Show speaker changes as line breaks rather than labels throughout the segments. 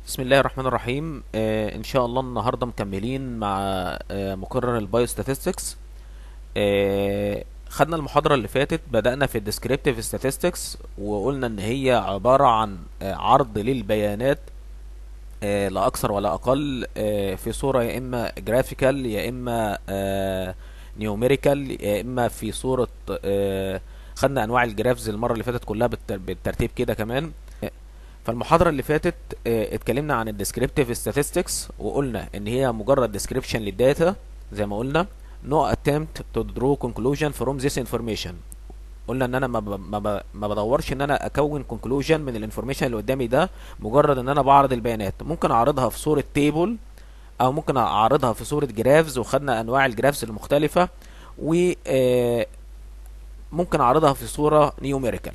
بسم الله الرحمن الرحيم آه ان شاء الله النهارده مكملين مع آه مقرر البايوستاتستكس آه خدنا المحاضرة اللي فاتت بدأنا في الديسكريبتيف statistics وقلنا ان هي عبارة عن آه عرض للبيانات آه لا اكثر ولا اقل آه في صورة يا اما جرافيكال يا اما آه نيوميريكال يا اما في صورة آه خدنا انواع الجرافز المرة اللي فاتت كلها بالتر- بالترتيب كده كمان فالمحاضرة اللي فاتت آه، اتكلمنا عن الديسكريبتيف statistics وقلنا ان هي مجرد ديسكريبشن للداتا زي ما قلنا no attempt to draw conclusion from this information قلنا ان انا ما ب- ما ب- ما بدورش ان انا اكون conclusion من الانفورميشن اللي قدامي ده مجرد ان انا بعرض البيانات ممكن اعرضها في صورة تيبل او ممكن اعرضها في صورة جرافز وخدنا انواع الجرافز المختلفة و آه، ممكن اعرضها في صورة نيوميريكال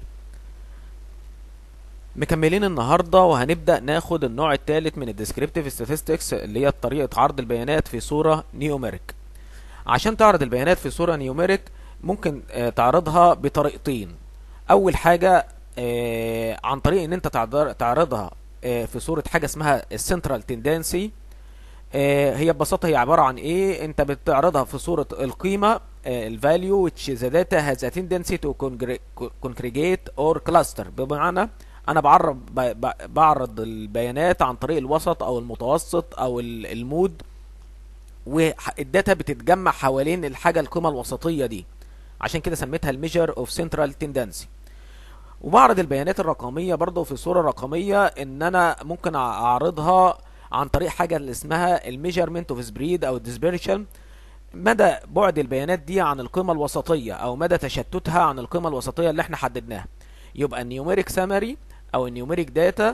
مكملين النهارده وهنبدأ ناخد النوع الثالث من الديسكريبتيف statistics اللي هي طريقة عرض البيانات في صورة نيوميريك عشان تعرض البيانات في صورة نيوميريك ممكن آه، تعرضها بطريقتين اول حاجة آه، عن طريق ان انت تعذر- تعرضها آه، في صورة حاجة اسمها السنترال تندنسي هي ببساطة هي عبارة عن ايه انت بتعرضها في صورة القيمة الفاليو which the data has a tendency to congre- congregate or cluster بمعنى انا بعرض ب- ب- بعرض البيانات عن طريق الوسط او المتوسط او ال- المود والداتا بتتجمع حوالين الحاجة القيمة الوسطية دي عشان كده سميتها الميجر اوف سنترال تندنسي وبعرض البيانات الرقمية برضه في صورة رقمية ان انا ممكن اعرضها عن طريق حاجة اللي اسمها الميجرمنت اوف سبريد او الديسبرشن مدى بعد البيانات دي عن القيمة الوسطية او مدى تشتتها عن القيمة الوسطية اللي احنا حددناها يبقى النيوميريك سامري او النيوميريك داتا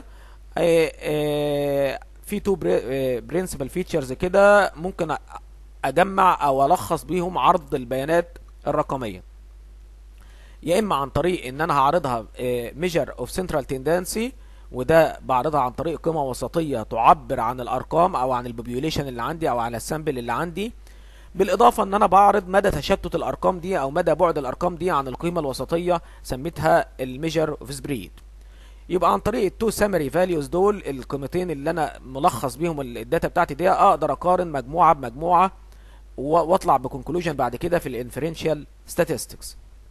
في تو برنسبل فيتشرز كده ممكن أ- اجمع او الخص بيهم عرض البيانات الرقميه يا اما عن طريق ان انا هعرضها ميجر اوف سنترال تندنسي وده بعرضها عن طريق قيمه وسطيه تعبر عن الارقام او عن البوبيوليشن اللي عندي او على السامبل اللي عندي بالاضافه ان انا بعرض مدى تشتت الارقام دي او مدى بعد الارقام دي عن القيمه الوسطيه سميتها الميجر اوف سبريد يبقى عن طريق التو سامري فاليوز دول القيمتين اللي انا ملخص بيهم ال- الداتا بتاعتي دي اقدر اقارن مجموعه بمجموعه و- واطلع بكونكلوجن بعد كده في الانفرنشال statistics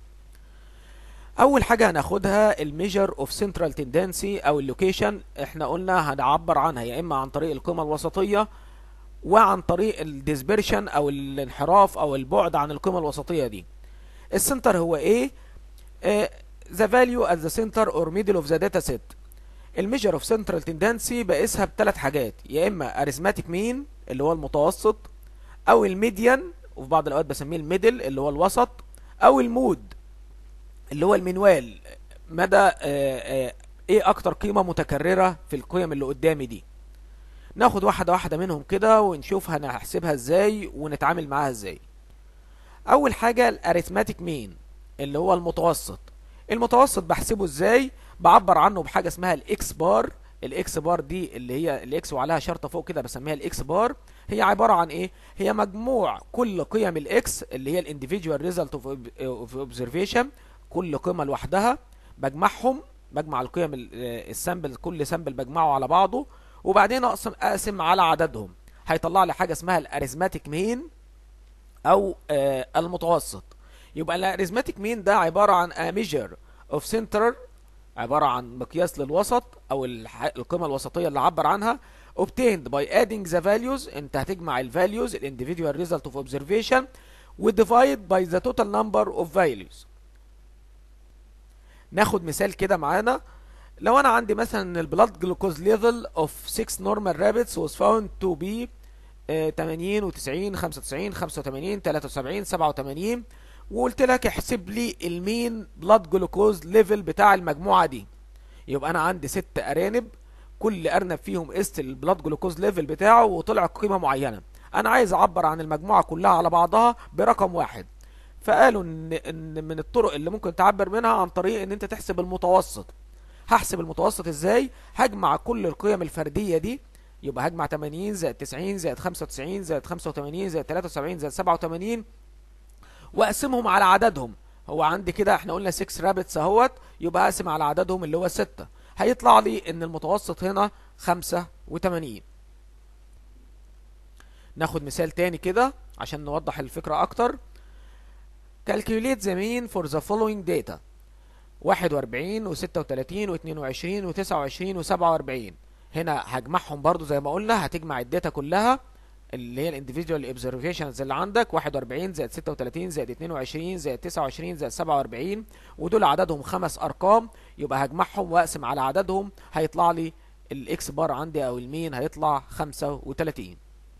اول حاجه هناخدها الميجر اوف سنترال تندنسي او اللوكيشن احنا قلنا هنعبر عنها يا اما عن طريق القيمه الوسطيه وعن طريق الديسبرشن او الانحراف او البعد عن القيمه الوسطيه دي السنتر هو ايه آه، the value at the center or middle of the data set الميجر اوف سنترال تندنسي بقيسها بثلاث حاجات يا اما اريثماتيك مين اللي هو المتوسط او الميديان وفي بعض الاوقات بسميه الميدل اللي هو الوسط او المود اللي هو المنوال مدى آه، آه، ايه اكتر قيمه متكرره في القيم اللي قدامي دي ناخد واحده واحده منهم كده ونشوف هنحسبها ازاي ونتعامل معاها ازاي اول حاجه الاريثماتيك مين اللي هو المتوسط المتوسط بحسبه ازاي بعبر عنه بحاجه اسمها الاكس بار الاكس بار دي اللي هي الاكس وعليها شرطه فوق كده بسميها الاكس بار هي عباره عن ايه هي مجموع كل قيم الاكس اللي هي الانديفيدوال ريزلت اوف اوبزرفيشن كل قيمه لوحدها بجمعهم بجمع القيم ال- آه، السامبل كل سامبل بجمعه على بعضه وبعدين اقسم اقسم على عددهم هيطلع لي حاجه اسمها الاريثماتيك مين او آه المتوسط يبقى الاريثماتيك مين ده عباره عن a measure of center عباره عن مقياس للوسط او الح- القيمه الوسطيه اللي عبر عنها obtained by adding the values انت هتجمع الفاليوز individual result of observation و divide by the total number of values ناخد مثال كده معانا لو انا عندي مثلا البلاد جلوكوز ليفل اوف 6 نورمال رابتس was found to be آه، 80 و90 95 85 73 87 وقلت لك احسب لي المين بلاد جلوكوز ليفل بتاع المجموعه دي يبقى انا عندي ست ارانب كل ارنب فيهم قست البلاد جلوكوز ليفل بتاعه وطلع قيمه معينه انا عايز اعبر عن المجموعه كلها على بعضها برقم واحد فقالوا ان ان من الطرق اللي ممكن تعبر منها عن طريق ان انت تحسب المتوسط هحسب المتوسط ازاي هجمع كل القيم الفرديه دي يبقى هجمع 80 زائد 90 زائد 95 زائد 85 زائد 73 زائد 87 واقسمهم على عددهم هو عندي كده احنا قلنا 6 رابتس اهوت يبقى اقسم على عددهم اللي هو 6 هيطلع لي ان المتوسط هنا 85 ناخد مثال تاني كده عشان نوضح الفكرة أكتر calculate the mean for the following data 41 و 36 و 22 و 29 و 47 هنا هجمعهم برضو زي ما قلنا هتجمع الداتا كلها اللي هي الانديفيدوال اوبزرفيشنز اللي عندك 41 زائد 36 زائد 22 زائد 29 زائد 47 ودول عددهم خمس ارقام يبقى هجمعهم واقسم على عددهم هيطلع لي الاكس بار عندي او المين هيطلع 35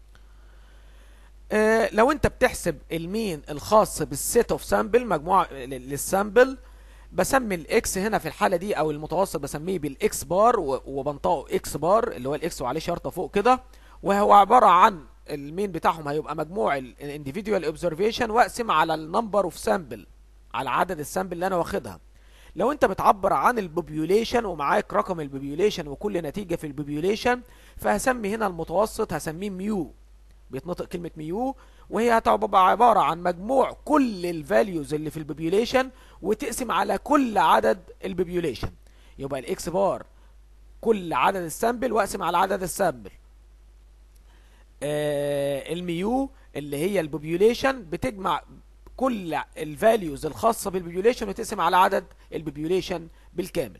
آه لو انت بتحسب المين الخاص بالسيت اوف سامبل مجموعه للسامبل بسمي الاكس هنا في الحاله دي او المتوسط بسميه بالاكس بار وبنطقه اكس بار اللي هو الاكس وعليه شرطه فوق كده وهو عباره عن المين بتاعهم هيبقى مجموع الانديفيدوال اوبزرفيشن واقسم على النمبر اوف سامبل على عدد السامبل اللي انا واخدها لو انت بتعبر عن البوبيوليشن ومعاك رقم البوبيوليشن وكل نتيجه في البوبيوليشن فهسمي هنا المتوسط هسميه ميو بيتنطق كلمه ميو وهي هتبقى عباره عن مجموع كل الفاليوز اللي في البوبيوليشن وتقسم على كل عدد البوبيوليشن يبقى الاكس بار كل عدد السامبل واقسم على عدد السامبل آه الميو اللي هي البوبيوليشن بتجمع كل الفاليوز الخاصه بالبوبيوليشن وتقسم على عدد البوبيوليشن بالكامل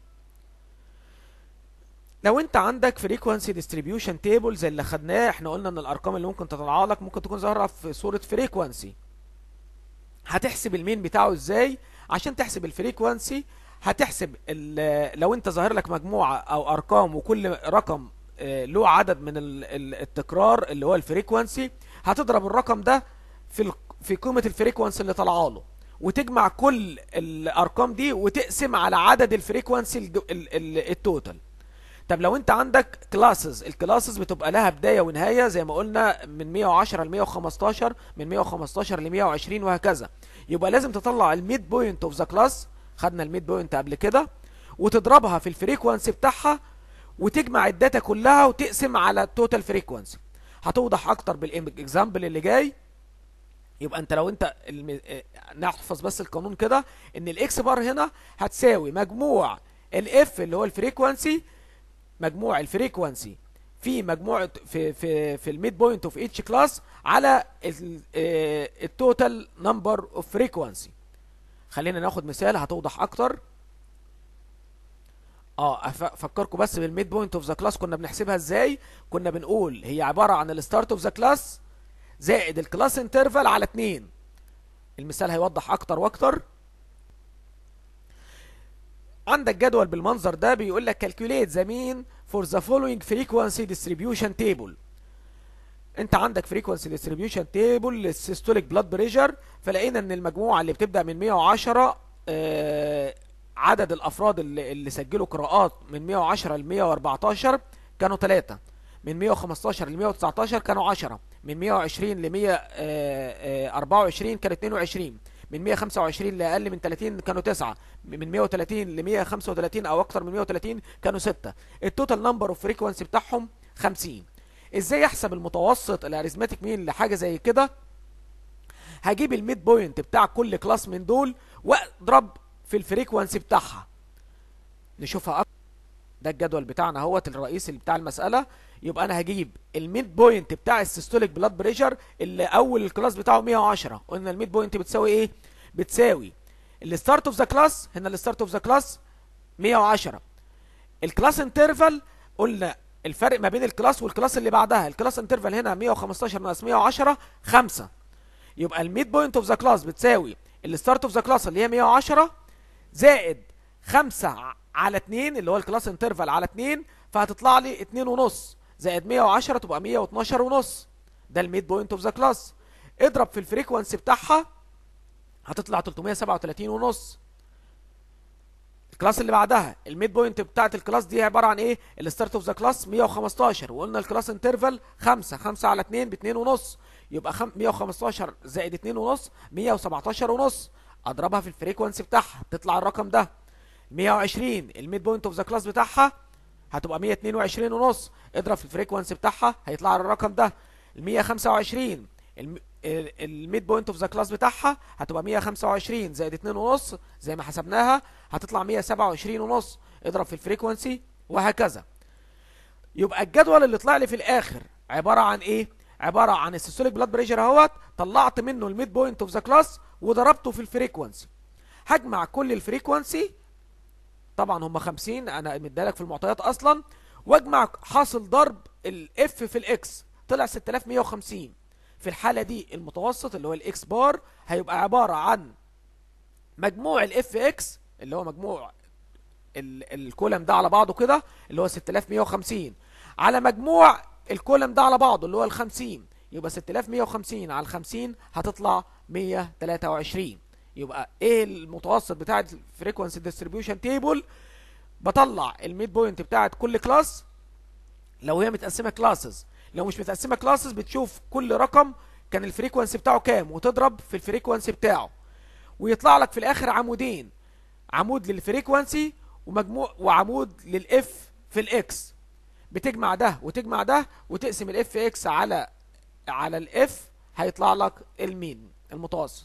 لو انت عندك فريكوانسي ديستريبيوشن تيبل زي اللي خدناه احنا قلنا ان الارقام اللي ممكن تطلع لك ممكن تكون ظاهره في صوره فريكوانسي هتحسب المين بتاعه ازاي عشان تحسب الفريكوانسي هتحسب لو انت ظاهر لك مجموعه او ارقام وكل رقم له عدد من التكرار اللي هو الفريكوانسي هتضرب الرقم ده في في قيمه الفريكوانسي اللي طالعه له وتجمع كل الارقام دي وتقسم على عدد الفريكوانسي التوتال طب لو انت عندك كلاسز الكلاسز بتبقى لها بدايه ونهايه زي ما قلنا من 110 ل 115 من 115 ل 120 وهكذا يبقى لازم تطلع الميد بوينت اوف ذا كلاس خدنا الميد بوينت قبل كده وتضربها في الفريكوانسي بتاعها وتجمع الداتا كلها وتقسم على التوتال فريكوانسي هتوضح اكتر بالاكزامبل اللي جاي يبقى انت لو انت الم... نحفظ بس القانون كده ان الاكس بار هنا هتساوي مجموع الاف اللي هو الفريكوانسي مجموع الفريكوانسي في مجموعه في في في الميد بوينت اوف ايتش كلاس على التوتال نمبر اوف فريكوانسي خلينا ناخد مثال هتوضح اكتر اه افكركم بس بالميد بوينت اوف ذا كلاس كنا بنحسبها ازاي كنا بنقول هي عباره عن الستارت اوف ذا كلاس زائد الكلاس انترفال على 2 المثال هيوضح اكتر واكتر عندك جدول بالمنظر ده بيقول لك calculate the mean for the following frequency distribution table انت عندك frequency distribution table للسيستوليك بلاد بريشر فلقينا ان المجموعه اللي بتبدا من 110 آه عدد الافراد اللي, اللي سجلوا قراءات من 110 ل 114 كانوا 3 من 115 ل 119 كانوا 10 من 120 ل 124 كانوا 22 من 125 لاقل من 30 كانوا 9 من 130 ل 135 او اكتر من 130 كانوا 6 التوتال نمبر اوف فريكوانسي بتاعهم 50 ازاي احسب المتوسط الاريزماتيك مين لحاجه زي كده هجيب الميد بوينت بتاع كل كلاس من دول واضرب في الفريكوانسي بتاعها نشوفها أكتر. ده الجدول بتاعنا اهوت الرئيسي بتاع المساله يبقى انا هجيب الميد بوينت بتاع السيستوليك بلاد بريشر اللي اول الكلاس بتاعه 110 قلنا الميد بوينت بتساوي ايه بتساوي الستارت اوف ذا كلاس هنا الستارت اوف ذا كلاس 110 الكلاس انترفال قلنا الفرق ما بين الكلاس والكلاس اللي بعدها الكلاس انترفال هنا 115 ناقص 110 5 يبقى الميد بوينت اوف ذا كلاس بتساوي الستارت اوف ذا كلاس اللي هي 110 زائد 5 على 2 اللي هو الكلاس انترفال على 2 فهتطلع لي 2 ونص زائد 110 تبقى 112 ونص ده الميد بوينت اوف ذا كلاس اضرب في الفريكوانسي بتاعها هتطلع 337 ونص الكلاس اللي بعدها الميد بوينت بتاعت الكلاس دي عباره عن ايه الستارت اوف ذا كلاس 115 وقلنا الكلاس انترفال 5 5 على 2 ب 2 ونص يبقى 115 زائد 2 ونص 117 ونص اضربها في الفريكوانسي بتاعها تطلع الرقم ده 120 الميد بوينت اوف ذا كلاس بتاعها هتبقى 122 ونص اضرب في الفريكوانسي بتاعها هيطلع الرقم ده ال 125 الميد بوينت اوف ذا كلاس بتاعها هتبقى 125 زائد 2 ونص زي ما حسبناها هتطلع 127 ونص اضرب في الفريكوانسي وهكذا يبقى الجدول اللي طلع لي في الاخر عباره عن ايه عباره عن السيستوليك بلاد بريشر اهوت طلعت منه الميد بوينت اوف ذا كلاس وضربته في الفريكونسي هجمع كل الفريكونسي طبعا هم 50 انا مديلك في المعطيات اصلا واجمع حاصل ضرب الاف في الاكس طلع 6150 في الحاله دي المتوسط اللي هو الاكس بار هيبقى عباره عن مجموع الاف اكس اللي هو مجموع الكولم ده على بعضه كده اللي هو 6150 على مجموع الكولم ده على بعضه اللي هو ال 50 يبقى 6150 على ال 50 هتطلع 123 يبقى ايه المتوسط بتاع الفريكوانسي ديستريبيوشن تيبل بطلع الميد بوينت بتاعت كل كلاس لو هي متقسمه كلاسز لو مش متقسمه كلاسز بتشوف كل رقم كان الفريكوانسي بتاعه كام وتضرب في الفريكوانسي بتاعه ويطلع لك في الاخر عمودين عمود للفريكوانسي ومجموع وعمود للاف في الاكس بتجمع ده وتجمع ده وتقسم الاف اكس على على الاف هيطلع لك المين المتوسط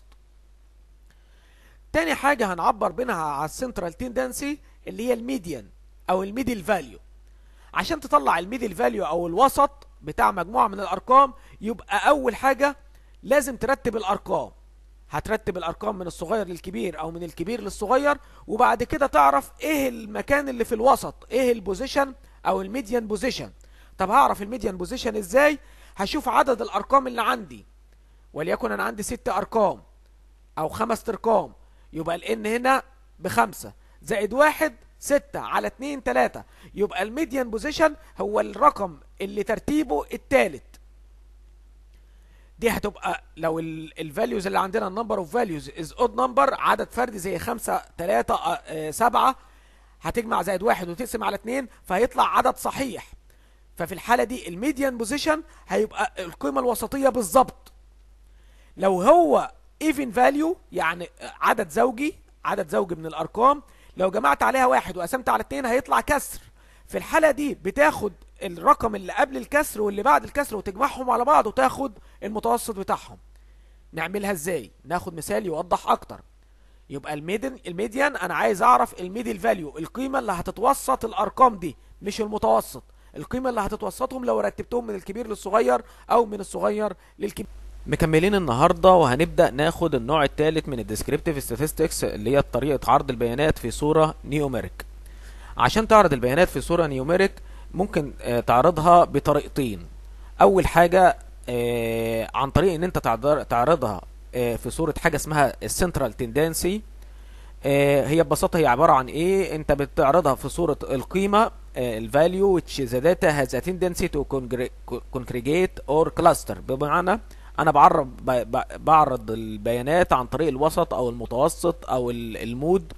تاني حاجة هنعبر بينها على السنترال تندنسي اللي هي الميديان او الميدل فاليو عشان تطلع الميدل فاليو او الوسط بتاع مجموعة من الارقام يبقى اول حاجة لازم ترتب الارقام هترتب الارقام من الصغير للكبير او من الكبير للصغير وبعد كده تعرف ايه المكان اللي في الوسط ايه البوزيشن او الميديان بوزيشن طب هعرف الميديان بوزيشن ازاي هشوف عدد الارقام اللي عندي وليكن انا عندي ست ارقام او خمس ارقام يبقى الان هنا بخمسة زائد واحد ستة على اتنين تلاتة يبقى الميديان بوزيشن هو الرقم اللي ترتيبه التالت دي هتبقى لو الفاليوز اللي عندنا النمبر اوف فاليوز از اود نمبر عدد فردي زي خمسة تلاتة اه سبعة هتجمع زائد واحد وتقسم على اتنين فهيطلع عدد صحيح ففي الحالة دي الميديان بوزيشن هيبقى القيمة الوسطية بالظبط لو هو ايفن فاليو يعني عدد زوجي عدد زوجي من الارقام لو جمعت عليها واحد وقسمت على اتنين هيطلع كسر في الحالة دي بتاخد الرقم اللي قبل الكسر واللي بعد الكسر وتجمعهم على بعض وتاخد المتوسط بتاعهم نعملها ازاي ناخد مثال يوضح اكتر يبقى الميدن الميديان انا عايز اعرف الميدل فاليو القيمه اللي هتتوسط الارقام دي مش المتوسط القيمه اللي هتتوسطهم لو رتبتهم من الكبير للصغير او من الصغير للكبير مكملين النهارده وهنبدا ناخد النوع الثالث من الديسكريبتيف statistics اللي هي طريقه عرض البيانات في صوره نيوميريك عشان تعرض البيانات في صوره نيوميريك ممكن آه تعرضها بطريقتين اول حاجه آه عن طريق ان انت تعرضها آه في صوره حاجه اسمها السنترال تندنسي هي ببساطه هي عباره عن ايه انت بتعرضها في صوره القيمه الفاليو which the data has a tendency to congregate or cluster بمعنى انا بعرض بعرض البيانات عن طريق الوسط او المتوسط او المود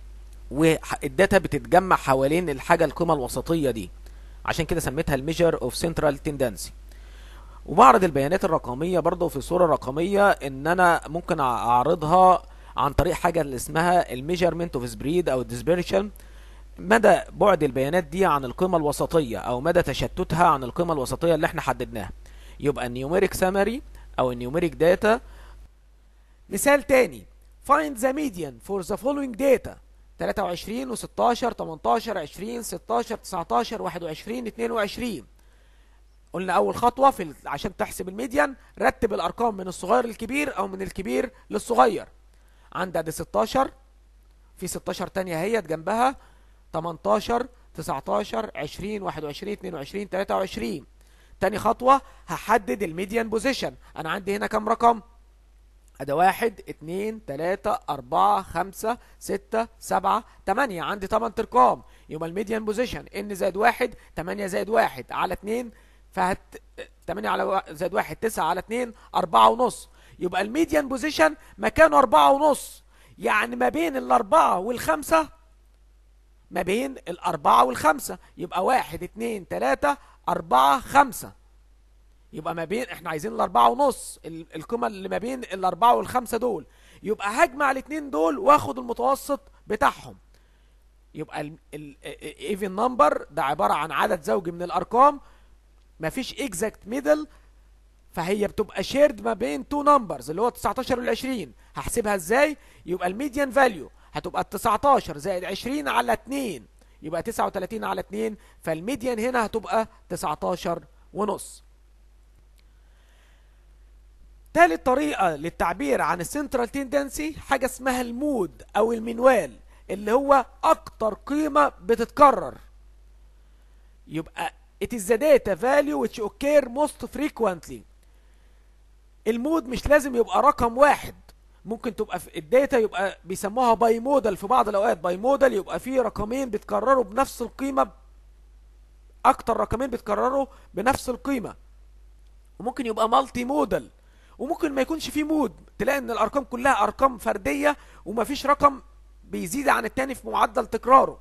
والداتا بتتجمع حوالين الحاجه القيمه الوسطيه دي عشان كده سميتها الميجر اوف سنترال تندنسي وبعرض البيانات الرقميه برضه في صوره رقميه ان انا ممكن اعرضها عن طريق حاجه اللي اسمها الميجرمنت اوف سبريد او الديسبرشن مدى بعد البيانات دي عن القيمه الوسطيه او مدى تشتتها عن القيمه الوسطيه اللي احنا حددناها يبقى النيوميريك سامري او النيوميريك داتا مثال تاني find the median for the following data 23 و16 18 20 16 19 21 22 قلنا اول خطوه في عشان تحسب الميديان رتب الارقام من الصغير للكبير او من الكبير للصغير عندي ادي 16 في 16 تانية اهيت جنبها 18 19 20 21 22 23 تاني خطوة هحدد الميديان بوزيشن انا عندي هنا كام رقم ادي واحد اتنين تلاتة اربعة خمسة ستة سبعة تمانية عندي تمن ارقام يبقى الميديان بوزيشن ان زائد واحد تمانية زائد واحد على اتنين فهت تمانية على زائد واحد تسعة على اتنين اربعة ونص يبقى الميديان بوزيشن مكانه اربعة ونص يعني ما بين الاربعة والخمسة ما بين الاربعة والخمسة يبقى واحد اتنين تلاتة اربعة خمسة يبقى ما بين احنا عايزين الاربعة ونص القيمة اللي ما بين الاربعة والخمسة دول يبقى هجمع الاتنين دول واخد المتوسط بتاعهم يبقى الايفن نمبر ده عبارة عن عدد زوجي من الارقام مفيش اكزاكت ميدل فهي بتبقى شيرد ما بين تو نمبرز اللي هو 19 وال 20 هحسبها ازاي يبقى الميديان فاليو هتبقى ال 19 زائد 20 على 2 يبقى 39 على 2 فالميديان هنا هتبقى 19 ونص تالت طريقة للتعبير عن السنترال تندنسي حاجة اسمها المود او المنوال اللي هو اكتر قيمة بتتكرر يبقى it is the data value which occur most frequently المود مش لازم يبقى رقم واحد ممكن تبقى في الداتا يبقى بيسموها باي مودل في بعض الاوقات باي مودل يبقى فيه رقمين بيتكرروا بنفس القيمة اكتر رقمين بيتكرروا بنفس القيمة وممكن يبقى مالتي مودل وممكن ما يكونش فيه مود تلاقي ان الارقام كلها ارقام فردية ومفيش رقم بيزيد عن التاني في معدل تكراره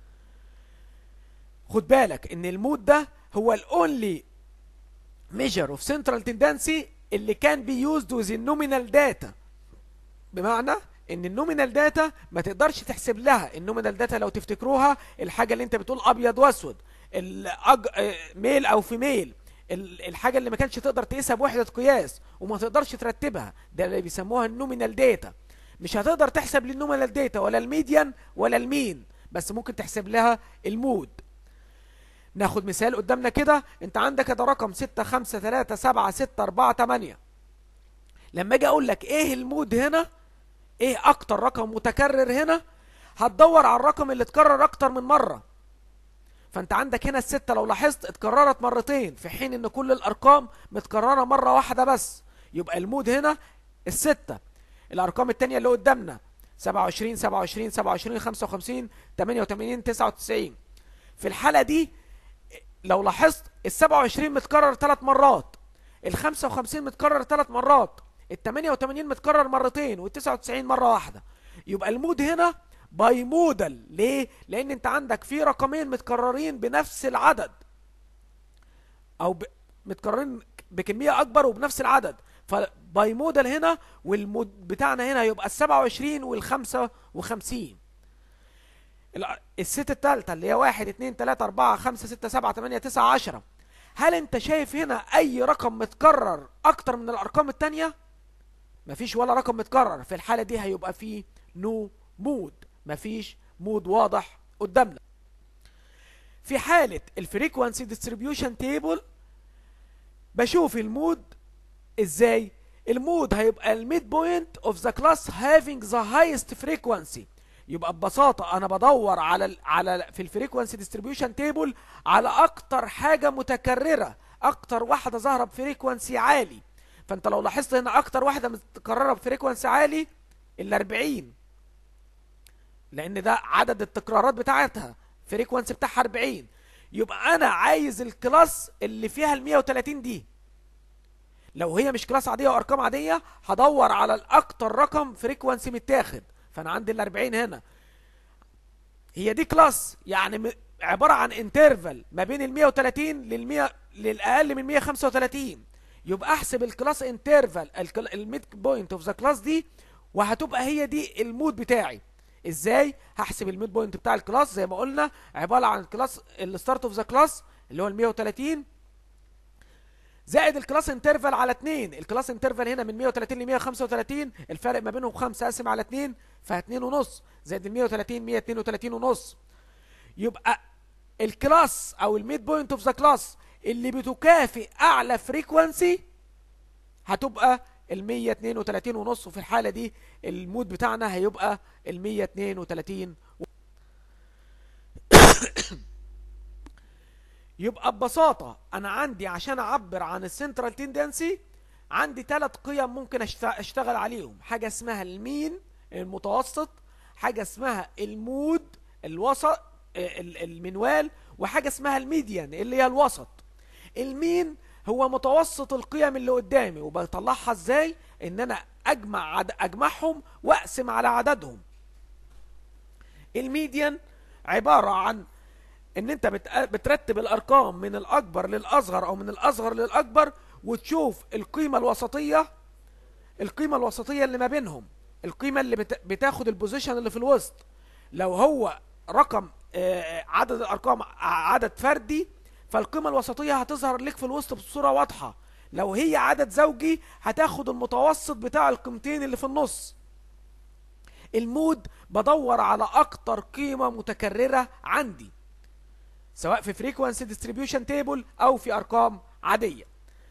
خد بالك ان المود ده هو الاونلي ميجر اوف سنترال تندنسي اللي كان بي يوزد وذ النومينال داتا بمعنى ان النومينال داتا ما تقدرش تحسب لها النومينال داتا لو تفتكروها الحاجه اللي انت بتقول ابيض واسود الأج... ميل او فيميل الحاجه اللي ما كانش تقدر تقيسها بوحده قياس وما تقدرش ترتبها ده اللي بيسموها النومينال داتا مش هتقدر تحسب للنومينال داتا ولا الميديان ولا المين بس ممكن تحسب لها المود ناخد مثال قدامنا كده انت عندك ده رقم 6 5 3 7 6 4 8 لما اجي اقول لك ايه المود هنا ايه اكتر رقم متكرر هنا هتدور على الرقم اللي اتكرر اكتر من مرة فانت عندك هنا الستة لو لاحظت اتكررت مرتين في حين ان كل الارقام متكررة مرة واحدة بس يبقى المود هنا الستة الارقام التانية اللي قدامنا 27 27 27 55 88 99 في الحالة دي لو لاحظت ال 27 متكرر ثلاث مرات ال 55 متكرر ثلاث مرات ال 88 متكرر مرتين وال 99 مرة واحدة يبقى المود هنا باي مودل ليه؟ لأن أنت عندك في رقمين متكررين بنفس العدد أو ب... متكررين بكمية أكبر وبنفس العدد فباي مودل هنا والمود بتاعنا هنا يبقى ال 27 وال 55 الست التالتة اللي هي واحد اتنين تلاتة اربعة خمسة ستة سبعة تمانية تسعة عشرة هل انت شايف هنا اي رقم متكرر اكتر من الارقام التانية مفيش ولا رقم متكرر في الحالة دي هيبقى فيه نو مود مفيش مود واضح قدامنا في حالة الفريكوانسي ديستريبيوشن تيبل بشوف المود ازاي المود هيبقى الميد بوينت اوف ذا كلاس هافينج ذا هايست فريكوانسي يبقى ببساطة أنا بدور على ال على في الفريكوانسي ديستريبيوشن تيبل على أكتر حاجة متكررة أكتر واحدة ظاهرة بفريكوانسي عالي فأنت لو لاحظت هنا أكتر واحدة متكررة بفريكوانسي عالي ال 40 لأن ده عدد التكرارات بتاعتها فريكوانسي بتاعها 40 يبقى أنا عايز الكلاس اللي فيها ال 130 دي لو هي مش كلاس عادية وأرقام عادية هدور على الأكتر رقم فريكوانسي متاخد فانا عندي ال 40 هنا هي دي كلاس يعني عباره عن انترفال ما بين ال 130 لل 100 للاقل من 135 يبقى احسب الكلاس انترفال الميد بوينت اوف ذا كلاس دي وهتبقى هي دي المود بتاعي ازاي هحسب الميد بوينت بتاع الكلاس زي ما قلنا عباره عن الكلاس الستارت اوف ذا كلاس اللي هو ال 130 زائد الكلاس انترفال على 2 الكلاس انترفال هنا من 130 ل 135 الفرق ما بينهم 5 اقسم على 2 فاتنين ونص زائد ال 130 132 ونص يبقى الكلاس او الميد بوينت اوف ذا كلاس اللي بتكافئ اعلى فريكوانسي هتبقى ال 132 ونص وفي الحالة دي المود بتاعنا هيبقى ال 132 يبقى ببساطة انا عندي عشان اعبر عن السنترال تندنسي عندي ثلاث قيم ممكن اشتغل عليهم حاجة اسمها المين المتوسط حاجة اسمها المود الوسط المنوال وحاجة اسمها الميديان اللي هي الوسط المين هو متوسط القيم اللي قدامي وبطلعها ازاي ان انا اجمع عد... اجمعهم واقسم على عددهم الميديان عبارة عن ان انت بت... بترتب الارقام من الاكبر للاصغر او من الاصغر للاكبر وتشوف القيمة الوسطية القيمة الوسطية اللي ما بينهم القيمة اللي بت... بتاخد البوزيشن اللي في الوسط لو هو رقم آه عدد الارقام عدد فردي فالقيمة الوسطية هتظهر لك في الوسط بصورة واضحة لو هي عدد زوجي هتاخد المتوسط بتاع القيمتين اللي في النص المود بدور على اكتر قيمة متكررة عندي سواء في فريكوانسي ديستريبيوشن تيبل او في ارقام عادية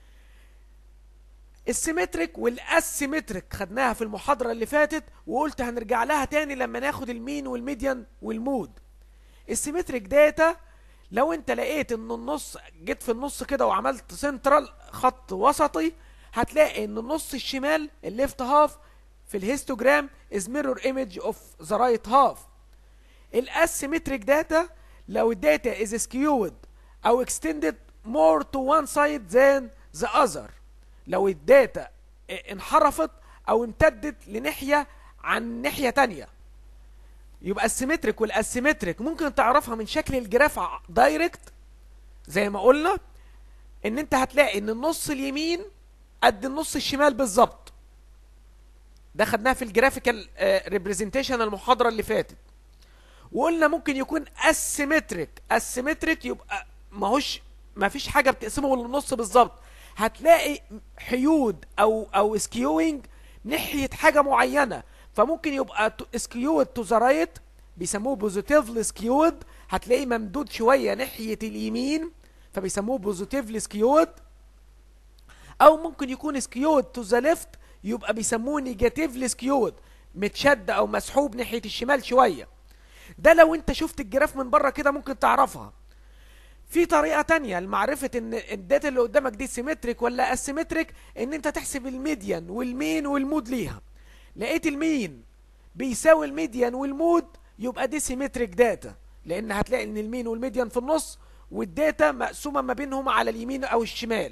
السيمتريك والاسيمتريك خدناها في المحاضرة اللي فاتت وقلت هنرجع لها تاني لما ناخد المين والميديان والمود السيمتريك داتا لو انت لقيت ان النص جيت في النص كده وعملت سنترال خط وسطي هتلاقي ان النص الشمال الليفت هاف في الهيستوجرام is mirror image of the right half الاسيمتريك داتا لو الداتا is skewed او extended more to one side than the other لو الداتا انحرفت او امتدت لناحية عن ناحية تانية يبقى السيمتريك والاسيمتريك ممكن تعرفها من شكل الجراف دايركت زي ما قلنا ان انت هتلاقي ان النص اليمين قد النص الشمال بالظبط ده خدناها في الجرافيكال ريبريزنتيشن المحاضره اللي فاتت وقلنا ممكن يكون اسيمتريك اسيمتريك يبقى ماهوش ما فيش حاجه بتقسمه للنص بالظبط هتلاقي حيود او او سكيوينج ناحيه حاجه معينه فممكن يبقى سكيود تو ذا رايت بيسموه بوزيتيفلي سكيود هتلاقيه ممدود شويه ناحيه اليمين فبيسموه بوزيتيفلي سكيود او ممكن يكون سكيود تو ذا ليفت يبقى بيسموه نيجاتيفلي سكيود متشد او مسحوب ناحيه الشمال شويه ده لو انت شفت الجراف من بره كده ممكن تعرفها في طريقه تانية لمعرفه ان الداتا اللي قدامك دي سيمتريك ولا اسيمتريك ان انت تحسب الميديان والمين والمود ليها لقيت المين بيساوي الميديان والمود يبقى دي سيمتريك داتا لان هتلاقي ان المين والميديان في النص والداتا مقسومه ما بينهم على اليمين او الشمال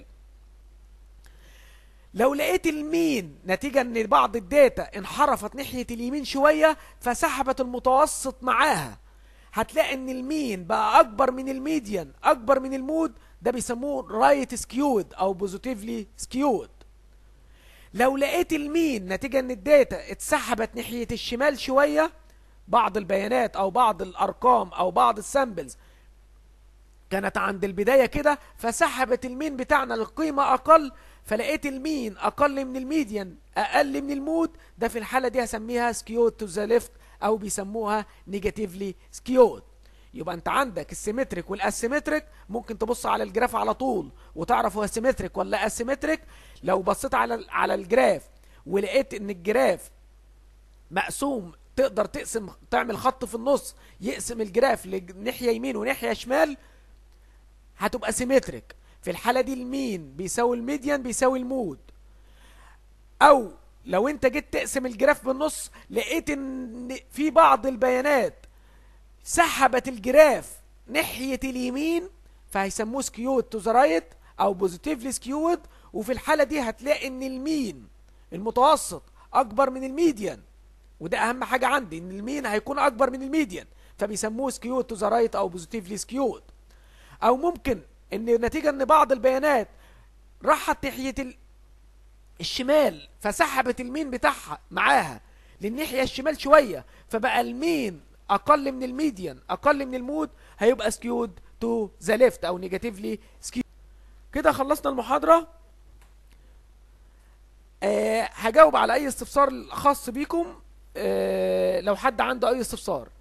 لو لقيت المين نتيجة ان بعض الداتا انحرفت ناحية اليمين شوية فسحبت المتوسط معاها هتلاقي ان المين بقى اكبر من الميديان اكبر من المود ده بيسموه رايت سكيود او بوزيتيفلي سكيود لو لقيت المين نتيجة ان الداتا اتسحبت ناحية الشمال شوية بعض البيانات او بعض الارقام او بعض السامبلز كانت عند البداية كده فسحبت المين بتاعنا لقيمة اقل فلقيت المين اقل من الميديان اقل من المود ده في الحالة دي هسميها سكيود تو ذا ليفت او بيسموها نيجاتيفلي سكيود يبقى انت عندك السيمتريك والاسيمتريك ممكن تبص على الجراف على طول وتعرف هو سيمتريك ولا اسيمتريك لو بصيت على على الجراف ولقيت ان الجراف مقسوم تقدر تقسم تعمل خط في النص يقسم الجراف لناحيه يمين وناحيه شمال هتبقى سيمتريك في الحاله دي المين بيساوي الميديان بيساوي المود او لو انت جيت تقسم الجراف بالنص لقيت ان في بعض البيانات سحبت الجراف ناحيه اليمين فهيسموه سكيود تو ذا رايت او بوزيتيفلي سكيود وفي الحاله دي هتلاقي ان المين المتوسط اكبر من الميديان وده اهم حاجه عندي ان المين هيكون اكبر من الميديان فبيسموه سكيود تو ذا رايت او بوزيتيفلي سكيود او ممكن ان نتيجه ان بعض البيانات راحت ناحيه الشمال فسحبت المين بتاعها معاها للناحيه الشمال شويه فبقى المين اقل من الميديان اقل من المود هيبقى سكيود تو ذا ليفت او نيجاتيفلي سكيود كده خلصنا المحاضره أه هجاوب على اي استفسار خاص بيكم أه لو حد عنده اي استفسار